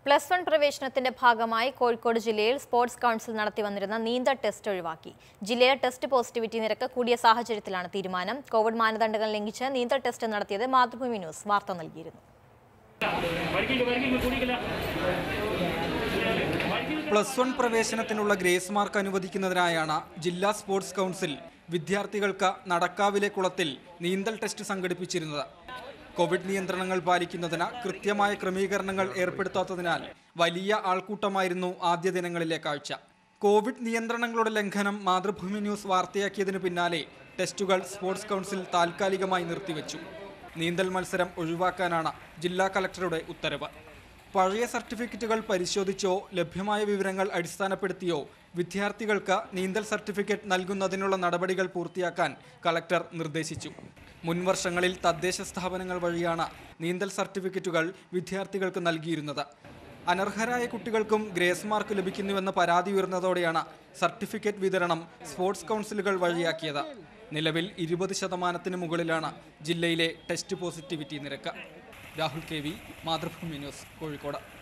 plus one പ്രവേശനത്തിന്റെ ഭാഗമായി കോഴിക്കോട് ജില്ലയിൽ sports council നടത്തി വന്നിരുന്ന നീന്തൽ ടെസ്റ്റ് ഒഴിവാക്കി ജില്ലയിലെ ടെസ്റ്റ് പോസിറ്റിവിറ്റി നിരക്ക് കൂടിയ സാഹചര്യത്തിലാണ് തീരുമാനം കോവിഡ് മാനദണ്ഡങ്ങൾ ലംഘിച്ച് നീന്തൽ ടെസ്റ്റ് നടത്തിയത് മാതൃഭൂമി ന്യൂസ് വാർത്ത നൽകിയിരുന്നു പ്ലസ് വൺ പ്രവേശനത്തിനുള്ള ഗ്രേസ് മാർക്ക് അനുവദിക്കുന്നതിനായാണ് ജില്ലാ സ്പോർട്സ് കൗൺസിൽ വിദ്യാർത്ഥികൾക്ക് നടക്കാവിലെ കുളത്തിൽ നീന്തൽ ടെസ്റ്റ് സംഘടിപ്പിച്ചിരുന്നത് കോവിഡ് നിയന്ത്രണങ്ങൾ പാലിക്കുന്നതിന് കൃത്യമായ ക്രമീകരണങ്ങൾ ഏർപ്പെടുത്താത്തതിനാൽ വലിയ ആൾക്കൂട്ടമായിരുന്നു ആദ്യ ദിനങ്ങളിലെ കാഴ്ച കോവിഡ് നിയന്ത്രണങ്ങളുടെ ലംഘനം മാതൃഭൂമി ന്യൂസ് വാർത്തയാക്കിയതിനു പിന്നാലെ ടെസ്റ്റുകൾ സ്പോർട്സ് കൗൺസിൽ താൽക്കാലികമായി നിർത്തിവെച്ചു നീന്തൽ മത്സരം ഒഴിവാക്കാനാണ് ജില്ലാ കലക്ടറുടെ ഉത്തരവ് പഴയ സർട്ടിഫിക്കറ്റുകൾ പരിശോധിച്ചോ ലഭ്യമായ വിവരങ്ങൾ അടിസ്ഥാനപ്പെടുത്തിയോ വിദ്യാർത്ഥികൾക്ക് നീന്തൽ സർട്ടിഫിക്കറ്റ് നൽകുന്നതിനുള്ള നടപടികൾ പൂർത്തിയാക്കാൻ കളക്ടർ നിർദ്ദേശിച്ചു മുൻവർഷങ്ങളിൽ തദ്ദേശ സ്ഥാപനങ്ങൾ വഴിയാണ് നീന്തൽ സർട്ടിഫിക്കറ്റുകൾ വിദ്യാർത്ഥികൾക്ക് നൽകിയിരുന്നത് അനർഹരായ കുട്ടികൾക്കും ഗ്രേസ് മാർക്ക് ലഭിക്കുന്നുവെന്ന പരാതി ഉയർന്നതോടെയാണ് സർട്ടിഫിക്കറ്റ് വിതരണം സ്പോർട്സ് കൗൺസിലുകൾ വഴിയാക്കിയത് നിലവിൽ ഇരുപത് ശതമാനത്തിന് മുകളിലാണ് ജില്ലയിലെ ടെസ്റ്റ് പോസിറ്റിവിറ്റി നിരക്ക് Rahul K V Mathrubhumi news Kozhikode